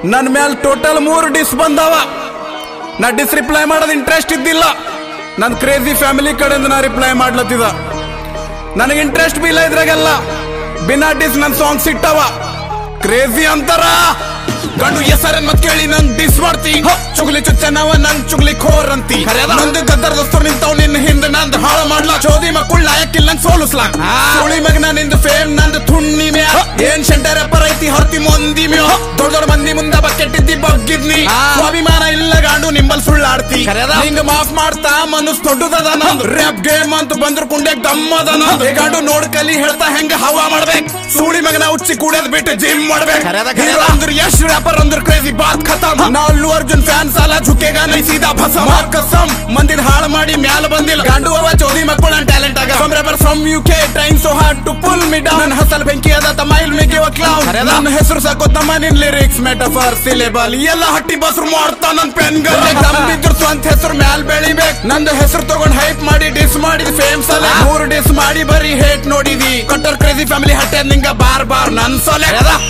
ನನ್ ಮ್ಯಾಲ್ ಟೋಟಲ್ ಮೂರು ಡಿಸ್ ಬಂದವ ನಾ ಡಿಸ್ ರಿಪ್ಲೈ ಮಾಡೋದು ಇಂಟ್ರೆಸ್ಟ್ ಇದ್ದಿಲ್ಲ ನನ್ ಕ್ರೇಜಿ ಫ್ಯಾಮಿಲಿ ಕಡೆಯಿಂದ ನಾ ರಿಪ್ಲೈ ಮಾಡ್ಲತ್ತಿದ ನನಗೆ ಇಂಟ್ರೆಸ್ಟ್ ಬಿ ಇಲ್ಲ ಇದ್ರಾಗೆಲ್ಲ ಬಿನಾ ಡಿಸ್ ನನ್ ಸಾಂಗ್ಸ್ ಇಟ್ಟವ ಕ್ರೇಜಿ ಅಂತಾರ ಗಂಡು ಎಸರನ್ ಮತ್ ಕೇಳಿ ನನ್ ಡಿಸ್ ಮಾಡ್ತಿ ಹ, ಚುಗ್ಲಿ ಚುಚ್ಚನವ ನನ್ ಚುಗ್ಲಿ ಖೋರ್ ಅಂತಿ ನಂದು ಗದ್ದರ ದಸ್ತೂರ್ ನಿಂತವ್ ನಿನ್ನ ಹಿಂದ ನಂದ್ ಹಾಳ ಮಾಡ್ಲಾ ಚೋದಿ ಮಕ್ಕಳು ಲಾಯಕ್ಕಿಲ್ಲ ನಂಗ್ ಸೋಲಿಸ್ಲಾಕ್ ಸುಳಿ ಮಗನ ನಿಂದು ಫೇಮ್ ನಂದು ತುಣ್ಣಿ ಮ್ಯಾ ಏನ್ ಶೆಂಟರ್ ಎಪ್ಪರ್ ಐತಿ ಹೊರ್ತಿ ಮಂದಿ ಮ್ಯೋ ದೊಡ್ಡ ದೊಡ್ಡ ಮಂದಿ ಮುಂದ ಬಕೆಟ್ ಇದ್ದಿ ಬಗ್ಗಿದ್ನಿ ಸ್ವಾಭಿಮಾನ ಇಲ್ಲ ಗಾಂಡು ನಿಂಬಲ್ ಸುಳ್ಳಾಡ್ತಿ ಹಿಂಗ ಮಾಫ್ ಮಾಡ್ತಾ ಮನಸ್ ದೊಡ್ಡದದ ನಂದು ರ್ಯಾಪ್ ಗೇಮ್ ಅಂತ ಬಂದ್ರು ಕುಂಡ್ಯಾಗ ದಮ್ಮದ ನಂದು ಏ ಗಾಂಡು ನೋಡ್ ಕಲಿ ಹೇಳ್ತಾ ಹೆಂಗ ಹವಾ ಮಾಡ್ಬೇಕು ಸೂಳಿ ಮಗನ ಉಚ್ಚಿ ಕೂಡದ್ ಬಿಟ್ಟು ಜಿಮ್ ಮಾಡ್ಬೇಕು ಹೀರೋ ಅಂದ್ರ ಯಶ್ ರ್ಯಾಪರ್ ಅಂದ್ರ ಕ್ರೇಜಿ ಬಾತ್ ಖತಮ್ ನಾ ಅಲ್ಲು ಅರ್ಜುನ್ ಫ್ಯಾನ್ ಸಾಲ ಝುಕೆಗ ನೈ ಸೀದಾ ಭಸಮ ಕಸಮ್ ಮಂದಿನ ಹಾಳು ಮಾಡಿ ಮ್ಯಾಲ ಬಂದಿಲ್ಲ ಗಂಡು ಅವ ಚೋದಿ ಮಕ್ಕಳು ನನ್ ಟ್ಯಾಲೆಂಟ್ ಆಗ from rapper from U K train so hard to pull me down ನನ್ನ ಹಸಲ್ ಬೆಂಕಿ ಅದ ತಮ್ಮ ಇಲ್ ಮೇಗೆ ಕ್ಲೌನ್ ನನ್ನ ಹೆಸರು ಸಾಕೋ ತಮ್ಮ ನಿನ್ ಲಿರಿಕ್ಸ್ ಮೆಟಫರ್ ಸಿಲೆಬಲ್ ಎಲ್ಲ ಹಟ್ಟಿ ಬಸ್ರು ಮಾಡ್ತಾ ನನ್ ಪೆನ್ ಬಿದ್ರು ಸ್ವಂತ ಹೆಸರು ಮ್ಯಾಲ್ ಬೆಳಿಬೇಕು ನಂದು ಹೆಸರು ತಗೊಂಡ್ ಹೈಪ್ ಮಾಡಿ ಡಿಸ್ ಮಾಡಿದ್ ಫೇಮ್ಸ್ ಅಲ್ಲ ಮೂರು ಡಿಸ್ ಮಾಡಿ ಬರೀ ಹೇಟ್ ನೋಡಿದಿ ಕಟ್ಟರ್ ಕ್ರೇಜಿ ಫ್ಯಾಮಿಲಿ ಹಟ್ಟೆ ನಿಂಗ ಬಾರ್ ಬಾರ್ ನನ್ ಸೊಲೆ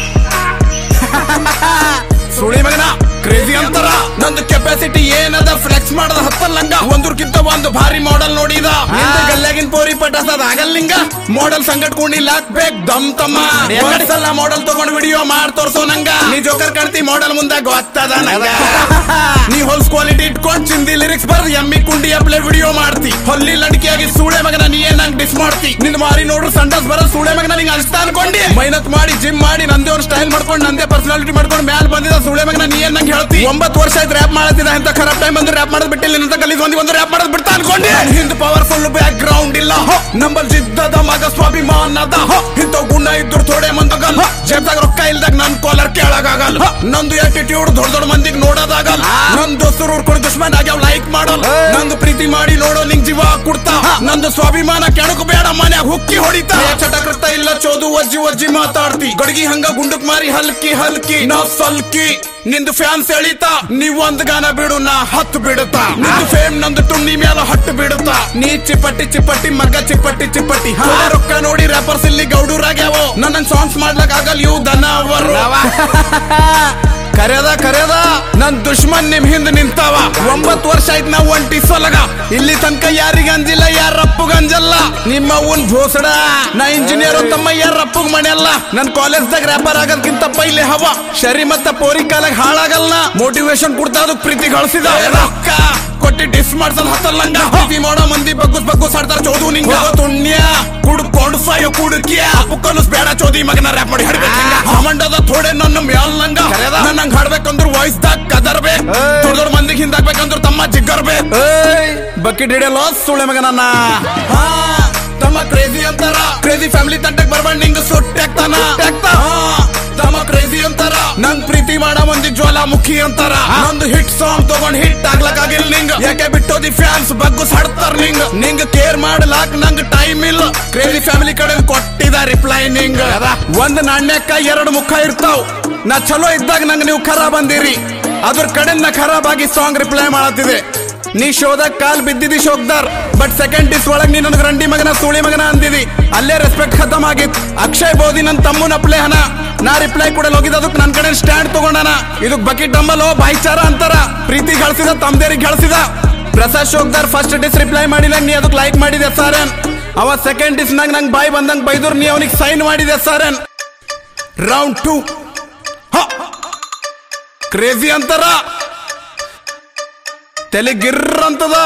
ಸುಳಿ ಮಗನ ಕ್ರೇಜಿ ಅಂತಾರ ನಂದು ಕೆಪಾಸಿಟಿ ಏನದ ಫ್ಲೆಕ್ಸ್ ಮಾಡದ ಹತ್ತಲ್ಲಂಗ ಒಂದೂರ್ಕಿಂತ ಒಂದು ಭಾರಿ ಮಾಡೆಲ್ ನೋಡಿದ ನಿಂದ ಗಲ್ಲಾಗಿನ್ ಪೋರಿ ಪಟಾಸದ ಆಗಲ್ಲಿಂಗ ಮಾಡೆಲ್ ಸಂಗಟ್ ಕುಣಿಲ್ ಹಾಕ್ಬೇಕ್ ದಮ್ ತಮ್ಮ ಸಲ ಮಾಡೆಲ್ ತಗೊಂಡ್ ವಿಡಿಯೋ ಮಾಡ್ ತೋರ್ಸೋ ನಂಗ ನೀ ಜೋಕರ್ ಕಾಣ್ತಿ ಮಾಡೆಲ್ ಮುಂದೆ ಗೊತ್ತದ ನಂಗ ನೀ ಹೊಲ್ಸ್ ಕ್ವಾಲಿಟಿ ಇಟ್ಕೊಂಡ್ ಚಿಂದಿ ಲಿರಿಕ್ಸ್ ಬರ್ದು ಎಮ್ಮಿ ಕುಂಡಿ ಅಪ್ಲೆ ವಿಡಿಯೋ ಮಾಡ್ತಿ ಹೊಲ್ಲಿ ಲಡ್ಕಿಯಾಗಿ ಸೂಳೆ ಮಗನ ನೀ ಏನ್ ನಂಗ್ ಡಿಸ್ ಮಾಡ್ತಿ ನಿನ್ ಮಾರಿ ನೋಡ್ರು ಸಂಡಸ್ ಬರೋ ಸೂಳೆ ಮಗನ ನಿಂಗ್ ಅನಿಸ್ತಾ ಅನ್ಕೊಂಡಿ ಮೈನತ್ ಮಾಡಿ ಜಿಮ್ ಮಾಡಿ ನಂದೇ ಒಂದು ಸ್ಟೈಲ್ ಮಾಡ್ಕೊಂಡು ನಂದೇ ಪರ್ಸನಾಲಿಟಿ ಮಾಡ್ಕೊಂಡು ಮ್ಯಾಲ್ ಬಂದಿದ ಸೂಳೆ ಮಗನ ನೀ ಏನ್ ನಂಗೆ ಹೇಳ್ತಿ ಒಂಬತ್ತು ವರ್ಷ ಆಯ್ತು ರ್ಯಾಪ್ ಮಾಡತ್ತಿದ ಅಂತ ಖರಾಬ್ ಟೈಮ್ ಅಂದ್ರೆ ರ್ಯಾಪ್ ಮಾಡೋದ್ ಬಿಟ್ಟಿಲ್ಲ ನಿನ್ನ ಕಲಿದ್ ಒಂದು ಒಂದು ರ್ಯಾಪ್ ಮಾಡೋದ್ ಬಿಡ್ತಾ ಅನ್ಕೊಂಡಿ ಹಿಂದ್ ಪವರ್ಫುಲ್ ಬ್ಯಾಕ್ ಗ್ರೌಂಡ್ ಇಲ್ಲ ಹೋ ನಂಬಲ್ ಜಿದ್ದದ ಮಗ ಸ್ವಾಭಿಮಾನದ ಹೋ ಇಂಥ ಗುಣ ಇದ್ರು ಥೋಡೆ ಮಂದಗಲ್ ಜೇಬ್ದಾಗ ರೊಕ್ಕ ಇಲ್ದಾಗ ನನ್ ಕಾಲರ್ ಕೇಳಾಗಲ್ಲ ನಂದು ಆಟಿಟ್ಯೂಡ್ ದೊಡ್ಡ ದೊಡ್ಡ ಮಂದಿಗ್ ನೋಡೋದಾಗಲ್ಲ ನನ್ ದೋಸ್ತರು ಉರ್ಕೊಂಡು ದುಶ್ಮನ್ ಆಗ್ಯಾವ ಲೈಕ್ ಮಾಡೋಲ್ಲ ನಂದು ಪ್ರೀತಿ ಮಾಡಿ ನೋಡೋ ನಿಂಗ್ ಜೀವ ಕೊಡ್ತಾ ನಂದು ಸ್ವಾಭಿಮಾನ ಕೆಣಕು ಬೇಡ ಮನ್ಯಾಗ ಹುಕ್ಕಿ ಹೊಡಿತಾ ಚಟಕೃತ ಇಲ್ಲ ಚೋದು ಒಜ್ಜಿ ಒಜ್ಜಿ ಮಾತಾಡ್ತಿ ಗಡ್ಗಿ ಹಂಗ ಗುಂಡಕ್ ಮಾರಿ ಹಲ್ಕಿ ಹಲ್ಕಿ ನಾ ಸಲ್ಕಿ ನಿಂದು ಫ್ಯಾನ್ಸ್ ಎಳಿತಾ ನೀವ್ ಒಂದ್ ಗಾನ ಬಿಡು ನಾ ಹತ್ತು ಬಿಡುತ್ತಾ ನಿಂದು ಫೇಮ್ ನಂದು ಟುಣ್ಣಿ ಮ್ಯಾಲ ಹಟ್ಟು ಬಿಡುತ್ತಾ ನೀ ಚಿಪ್ಪಟ್ಟಿ ಚಿಪ್ಪಟ್ಟಿ ಮಗ ಚಿಪ್ಪಟ್ಟಿ ಚಿಪ್ಪಟ್ಟಿ ಹಾ ರೊಕ್ಕ ನೋಡಿ ರ್ಯಾಪರ್ಸ್ ಇಲ್ಲಿ ಗೌಡೂರಾಗ್ಯಾವೋ ನನ್ನ ಸಾಂಗ್ಸ್ ಮಾಡ್ಲಕ್ ಆಗಲ್ ಇವು ದನ ಅವರು ಕರೆದ ಕರೆದ ನನ್ ದುಶ್ಮನ್ ನಿಮ್ ಹಿಂದ್ ನಿಂತಾವ ಒಂಬತ್ ವರ್ಷ ಆಯ್ತು ನಾವ್ ಒಂಟಿ ಸೊಲಗ ಇಲ್ಲಿ ತನಕ ಯಾರಿಗ ಅಂಜಿಲ್ಲ ಯಾರಪ್ಪಗ ಅಂಜಲ್ಲ ನಿಮ್ಮ ಅವ್ವನ್ ಭೋಸಡ ನಾ ಇಂಜಿನಿಯರ್ ತಮ್ಮ ಯಾರಪ್ಪಗ್ ಮನೆಯಲ್ಲ ನನ್ ಕಾಲೇಜ್ದಾಗ ರ್ಯಾಪರ್ ಆಗೋದ್ಕಿಂತ ಪೈಲೆ ಹವ ಶರಿ ಮತ್ತ ಪೋರಿ ಕಾಲಾಗ ಹಾಳಾಗಲ್ಲ ಮೋಟಿವೇಶನ್ ಕೊಡ್ತಾ ಅದಕ್ ಪ್ರೀತಿ ಗಳಿಸಿದ ರೊಕ್ಕ ಕೊಟ್ಟಿ ಡಿಸ್ ಮಾಡ್ಸಲ್ ಹತ್ತಲ್ಲಂಗ ಪ್ರೀತಿ ಮಾಡೋ ಮಂದಿ ಬಗ್ಗುಸ್ ಬಗ್ಗುಸ್ ಆಡ್ತಾರ ಚೋದು ನಿಂಗ ತುಣ್ಯ ಕುಡ್ಕೊಂಡು ಸಾಯೋ ಕುಡುಕಿಯ ಅಪ್ಪು ಕನಸ್ ಬೇಡ ಚೋದಿ ಮಗನ ರ್ಯಾಪ್ ಮಾಡಿ ಹಾಡ್ಬೇಕು ಮಂಡದ ಥೋಡೆ ನನ್ನ ಮ್ಯಾಲ್ ನಂಗ ನನ್ನಂಗ್ ಹಾಡ್ಬೇಕಂದ್ರ ವಾಯ್ಸ್ ದಾಗ ಕದರ್ಬೇಕು ದೊಡ್ಡ ದೊಡ್ಡ ಮಂದಿಗೆ ಹಿಂದಾಗ್ಬೇಕಂದ್ರ ತಮ್ಮ ಜಿಗ್ಗರ್ಬೇಕು ಬಕೆಟ್ ಹಿಡಿಯಲ್ಲ ಸುಳೆ ಮಗ ನನ್ನ ಹಾ, ತಮ್ಮ ಕ್ರೇಜಿ ಅಂತಾರ ಕ್ರೇಜಿ ಫ್ಯಾಮಿಲಿ ತಂಟಕ್ ಬರ್ಬಂಡ್ ನಿಂಗ ಸುಟ್ಟಾಕ್ತಾನ ತಮ್ಮ ಕ್ರೇಜಿ ಅಂತಾರ ನಂಗ್ ಪ್ರೀತಿ ಮಾಡೋ ಮಂದಿ ಜ್ವಾಲಾಮುಖಿ ಅಂತಾರ ನಂದು ಹಿಟ್ ಸಾಂಗ್ ತಗೊಂಡ್ ಹಿಟ್ ಆಗ್ಲಕ್ಕಾಗಿಲ್ಲ ನಿಂಗ ಯಾಕೆ ಬಿಟ್ಟೋದಿ ಫ್ಯಾನ್ಸ್ ಬಗ್ಗುಸ್ ಹಾಡ್ತಾರ ನಿಂಗ ನಿಂಗ ಕೇರ್ ಮಾಡ್ಲಾಕ್ ನಂಗ್ ಟೈಮ್ ಇಲ್ಲ ಕ್ರೇಜಿ ಫ್ಯಾಮಿಲಿ ಕಡೆ ಕೊಟ್ಟಿದ ರಿಪ್ಲೈ ನಿಂಗ ಒಂದ್ ನಾಣ್ಯಕ್ಕ ಎರಡು ಮುಖ ಇರ್ತಾವ್ ನಾ ಚಲೋ ಇದ್ದಾಗ ನಂಗ್ ನೀವು ಖರಾಬ್ ಅಂದಿರಿ ಅದ್ರ ಕಡೆ ನಾ ಖರಾಬ್ ಆಗಿ ಸಾಂಗ್ ರಿಪ್ಲೈ ಮಾಡತ್ತಿದೆ ನೀ ಶೋದಾಗ ಕಾಲ್ ಬಿದ್ದಿದಿ ಶೋಕ್ದಾರ್ ಬಟ್ ಸೆಕೆಂಡ್ ಡಿಸ್ ಒಳಗ್ ನೀ ನನಗ್ ರಂಡಿ ಮಗನ ಸುಳಿ ಮಗನ ಅಂದಿದಿ ಅಲ್ಲೇ ರೆಸ್ಪೆಕ್ಟ್ ಖತಮ್ ಆಗಿತ್ ಅಕ್ಷಯ್ ಬೋದಿ ನನ್ ತಮ್ಮನ ಅಪ್ಲೆ ಹನ ನಾ ರಿಪ್ಲೈ ಕೊಡಲ್ ಹೋಗಿದ್ ಅದಕ್ ನನ್ ಕಡೆ ಸ್ಟ್ಯಾಂಡ್ ತಗೊಂಡನ ಇದಕ್ ಬಕೆಟ್ ಡಂಬಲ್ ಭಾಯ್ಚಾರ ಅಂತಾರ ಪ್ರೀತಿ ಗಳಿಸಿದ ತಮ್ದೇರಿಗೆ ಗಳಿಸಿದ ಪ್ರಸಾದ್ ಶೋಕ್ದಾರ್ ಫಸ್ಟ್ ಡಿಸ್ ರಿಪ್ಲೈ ಮಾಡಿಲ್ಲ ನೀ ಅದಕ್ ಲೈಕ್ ಮಾಡಿದೆ ಸಾರೇನ್ ಅವ ಸೆಕೆಂಡ್ ಡಿಸ್ ನಾಗ ನಂಗ್ ಬಾಯ್ ಬಂದಂಗ್ ಬೈದೂರ್ ನೀ ಅವನಿಗೆ ಸೈನ್ ಮಾಡಿದೆ ಸಾರೇನ್ ರೌಂಡ್ ಟೂ ಕ್ರೇಜಿ ಅಂತಾರ ತಲೆ ಗಿರ್ರ ಅಂತದ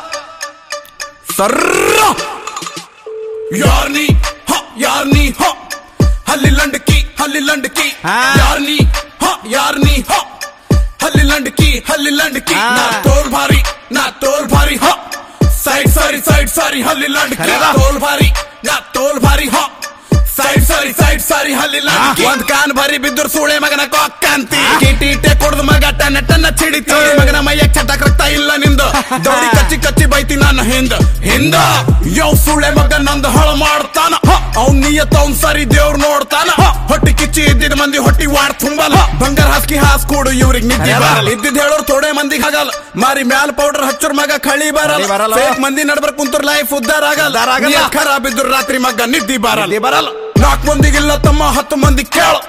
ಸರ್ರ ಯಾರ್ನಿ ಹ ಯಾರ್ನಿ ಹ ಹಲ್ಲಿ ಲಂಡಕಿ ಹಲ್ಲಿ ಲಂಡಕಿ ಯಾರ್ನಿ ಹ ಯಾರ್ನಿ ಹ ಹಲ್ಲಿ ಲಂಡಕಿ ಹಲ್ಲಿ ಲಂಡಕಿ ನಾ ತೋಲ್ ಭಾರಿ ನಾ ತೋಲ್ ಭಾರಿ ಹ ಸೈಡ್ ಸಾರಿ ಸೈಡ್ ಸಾರಿ ಹಲ್ಲಿ ಲಂಡಕಿ ತೋಲ್ ಭಾರಿ ನಾ ತೋಲ್ ಭಾರಿ ಹ ಸೈಡ್ ಸಾರಿ ಸೈಡ್ ಸಾರಿ ಹಲ್ಲಿಲ್ಲ ಒಂದ್ ಕಾನ್ ಬಾರಿ ಬಿದ್dur ಸೂಳೆ ಮಗನ ಕೊಕ್ಕಂತಿ ಕಿಟೀಟೆ ಕೊಡ್ದು ಮಗ ಟನ್ನ ಟನ್ನ ಚಿಡಿತಿ ಮಗನ ಮೈಯ ಚಟಕ್ ರಕ್ತ ಇಲ್ಲ ನಿಂದು ದೌಡಿ ಕಚ್ಚಿ ಕಚ್ಚಿ ಬೈತಿ ನನ್ನ ಹಿಂದ ಹಿಂದ ಯೋ ಸೂಳೆ ಮಗ ನಂದು ಹಳ ಮಾಡ್ತಾನ ಅವ್ನ್ ನಿಯತ್ ಅವ್ನ್ ಸರಿ ದೇವ್ರ ನೋಡ್ತಾನ ಹೊಟ್ಟಿ ಕಿಚ್ಚಿ ಇದ್ದಿದ್ ಮಂದಿ ಹೊಟ್ಟಿ ವಾಡ್ ತುಂಬಲ್ಲ ಬಂಗಾರ ಹಾಸ್ಕಿ ಹಾಸ್ ಕೊಡು ಇವ್ರಿಗೆ ನಿದ್ದೆ ಬರಲ್ಲ ಇದ್ದಿದ್ ಹೇಳೋರ್ ಥೋಡೆ ಮಂದಿಗೆ ಆಗಲ್ಲ ಮಾರಿ ಮ್ಯಾಲ್ ಪೌಡರ್ ಹಚ್ಚೋರ್ ಮಗ ಕಳಿ ಬರಲ್ಲ Fake ಮಂದಿ ನಡ್ಬರ್ ಕುಂತರ್ ಲೈಫ್ ಉದ್ದಾರ ಆಗಲ್ಲ ನೀ ಖರಾಬ್ ಇದ್ರು ರಾತ್ರಿ ಮಗ ನಿದ್ದಿ ಬರಲ್ಲ ಬರಲ್ಲ ನಾಲ್ಕು ಮಂದಿಗಿಲ್ಲ ತಮ್ಮ ಹತ್ತು ಮಂದಿ ಕೇಳ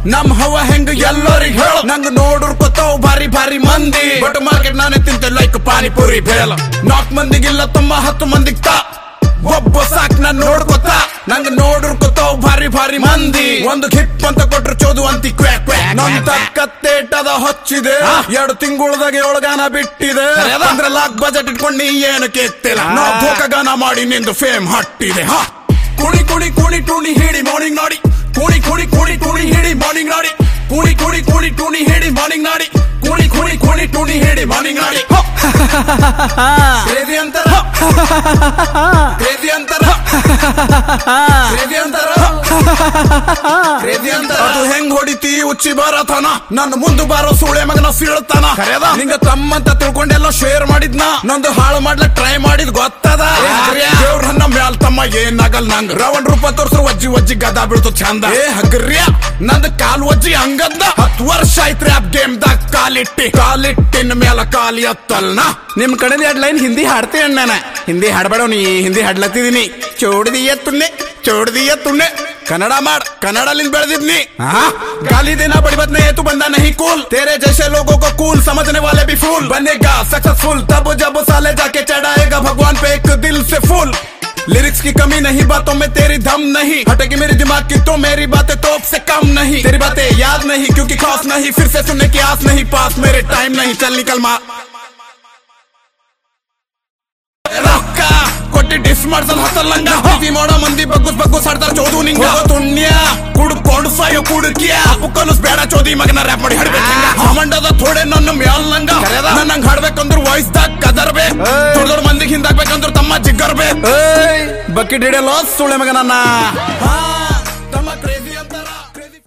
ನಮ್ ಹವ ಹೆಂಗ ಎಲ್ಲರಿಗ್ ಹೇಳ ನಂಗ ನೋಡಿರ್ಕೊತಾವ್ ಭಾರಿ ಭಾರಿ ಮಂದಿ ಬಟ್ ಮಾರ್ಕೆಟ್ ನಾನೇ ತಿಂತೆ ಲೈಕ್ ಪಾನಿಪುರಿ ಬೇಲ ನಾಲ್ಕ್ ಮಂದಿಗಿಲ್ಲ ತಮ್ಮ ಹತ್ತು ಮಂದಿಗ್ ತಾ ಒಬ್ಬ ಸಾಕ್ ನಾನ್ ನೋಡ್ಕೊತ ನಂಗ ನೋಡಿರ್ಕೊತಾವ್ ಭಾರಿ ಭಾರಿ ಮಂದಿ ಒಂದು ಹಿಪ್ ಅಂತ ಕೊಟ್ರು ಚೋದು ಅಂತಿ ಕ್ವ್ಯಾಕ್ ಕ್ವ್ಯಾಕ್ ನಮ್ ತಕ್ಕತ್ತೇಟದ ಹೊಚ್ಚಿದೆ ಎರಡು ತಿಂಗಳದಾಗ ಏಳ್ಗಾನ ಬಿಟ್ಟಿದೆ ಅಂದ್ರೆ ಲಾಕ್ ಬಜೆಟ್ ಇಟ್ಕೊಂಡು ನೀ ಏನು ಕೇಳ್ತಿಲ್ಲ ನಾ ಗಾನ ಮಾಡಿ ನಿಂದು ಫೇಮ್ ಹಟ್ಟಿದೆ ಹಾ ಕುಣಿ ಕುಣಿ ಕುಣಿ ಟುಣಿ ಹೇಳಿ ಮಾರ್ನಿಂಗ್ ನಾಡಿ ಕುಣಿ ಕುಣಿ ಕುಣಿ ಟುಣಿ ಹೇಳಿ ಮಾರ್ನಿಂಗ್ ನಾಡಿ ಕುಣಿ ಕುಣಿ ಕುಣಿ ಟುಣಿ ಹೇಳಿ ಮಾರ್ನಿಂಗ್ ನಾಡಿ ಕುಣಿ ಕುಣಿ ಕುಣಿ ಟುಣಿ ಹೇಳಿ ಮಾರ್ನಿಂಗ್ ನಾಡಿ ಕ್ರೇಜಿ ಅಂತಾರ ಕ್ರೇಜಿ ಅಂತಾರ ಕ್ರೇಜಿ ಅಂತಾರ ಕ್ರೇಜಿ ಅಂತಾರ ಅದು ಹೆಂಗ್ ಹೊಡಿತಿ ಉಚ್ಚಿ ಬರತನ ನನ್ನ ಮುಂದೆ ಬಾರೋ ಸೂಳೆ ಮಗನ ಸೀಳ್ತಾನ ನಿಂಗ ತಮ್ಮಂತ ತಿಳ್ಕೊಂಡೆಲ್ಲ ಶೇರ್ ಮಾಡಿದ್ನ ನಂದು ಹಾಳು ಮಾಡ್ಲಕ್ ಟ್ರೈ ಮಾಡಿದ್ ಗೊತ್ತದ ದೇವ್ರ ನನ್ನ ಮ್ಯಾಲ್ ತಮ್ಮ ಏನಾಗಲ್ ನಂಗ್ ರವಣ್ ರೂಪ ತೋರ್ಸ್ರು ವಜ್ಜಿ ವಜ್ಜಿ ಗದ ಬೀಳ್ತು ಚಂದ ಏ ಹಗ್ರ್ಯ ನಂದ್ ಕಾಲ್ ವಜ್ಜಿ ಹಂಗದ್ದ ಹತ್ ವರ್ಷ ಆಯ್ತ್ರಿ ಆ ಗೇಮ್ ದಾಗ ಕಾಲಿಟ್ಟಿ ಕಾಲಿಟ್ಟಿನ ಮೇಲ ಕಾಲಿ ಎತ್ತಲ್ನ ನಿಮ್ ಕಡೆ ಎರಡ್ ಲೈನ್ ಹಿಂದಿ ಹಾಡ್ತೀನಿ ಅಣ್ಣ ಹಿಂದಿ ಹಾಡ್ಬೇಡ ನೀ ಹಿಂದಿ ಹಾಡ್ಲತ್ತಿದೀನಿ ಚೋಡ್ದಿಯ ತುಣ್ಣೆ ಚೋಡ್ದಿಯ ತುಣ್ಣೆ ಕನ್ನಡ ಮಾಡ್ ಕನ್ನಡಲಿಂದ ಬೆಳೆದಿದ್ನಿ गाली देना बड़ी बात नहीं है तू बंदा नहीं कूल तेरे जैसे लोगों को कूल समझने वाले भी फूल बनेगा सक्सेसफुल तब जब साले जाके चढ़ाएगा भगवान पे एक दिल से फूल लिरिक्स की कमी नहीं बातों में तेरी दम नहीं हटेगी मेरे दिमाग की तो मेरी बातें तो से कम नहीं तेरी बातें याद नहीं क्योंकि खास नहीं फिर से सुनने की आस नहीं पास मेरे टाइम नहीं चल निकल माँ ರೊಕ್ಕ ಕೊಟ್ಟಿ ಡಿಸ್ ಮಾಡ್ಸಲ್ ಹತ್ತಲ್ಲಂಗ ಪ್ರೀತಿ ಮಾಡೋ ಮಂದಿ ಬಗ್ಗುಸ್ ಬಗ್ಗುಸ್ ಹಾಡ್ತಾರ ಚೋದು ನಿಂಗ ತುಣ್ಯ ಕುಡ್ಕೊಂಡು ಸಾಯೋ ಕುಡುಕಿಯ ಅಪ್ಪು ಕನಸ್ ಬೇಡ ಚೋದಿ ಮಗನ ರ್ಯಾಪ್ ಮಾಡಿ ಹಾಡ್ಬೇಕು ಸಾಮಂಡದ ಥೋಡೆ ನನ್ನ ಮ್ಯಾಲ್ ನಂಗ ನಂಗ್ ಹಾಡ್ಬೇಕಂದ್ರ ವಾಯ್ಸ್ ದಾಗ ಕದರ್ಬೇಕು ದೊಡ್ಡ ದೊಡ್ಡ ಮಂದಿಗೆ ಹಿಂದಾಗ್ಬೇಕಂದ್ರ ತಮ್ಮ ಜಿಗ್ಗರ್ಬೇಕು ಬಕೆಟ್ ಹಿಡಿಯಲ್ಲ ಸುಳೆ ಮಗನನ್ನ